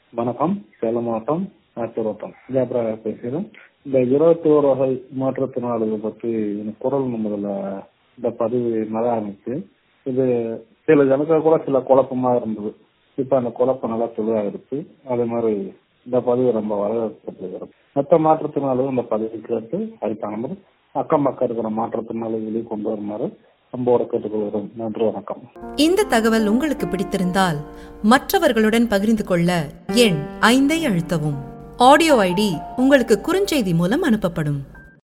வணக்கம் சேலம் மாவட்டம் ஆச்சரோட்டம் ஜாப்ரா பேசுகிறேன் இந்த இருபத்தி ஒரு வகை மாற்றுத்திறனாளிகள் பற்றி எனக்கு குரல் முதல்ல இந்த பதிவு நல்லா இருந்துச்சு இது சில ஜனங்களுக்கு கூட சில குழப்பமா இருந்தது இப்ப அந்த குழப்பம் நல்லா தெளிவாகிருச்சு அதே மாதிரி இந்த பதிவு ரொம்ப வரவேற்கப்படுகிறது மற்ற மாற்றுத்திறனாளிகள் இந்த பதிவு கேட்டு அதுக்கான மாதிரி அக்கம் பக்கம் இருக்கிற மாற்றுத்திறனாளிகளையும் கொண்டு வருமாறு அன்போட கேட்டுக்கொள்கிறோம் நன்றி வணக்கம் இந்த தகவல் உங்களுக்கு பிடித்திருந்தால் மற்றவர்களுடன் பகிர்ந்து கொள்ள எண் ஐந்தை அழுத்தவும் ஆடியோ ஐடி உங்களுக்கு குறுஞ்செய்தி மூலம் அனுப்பப்படும்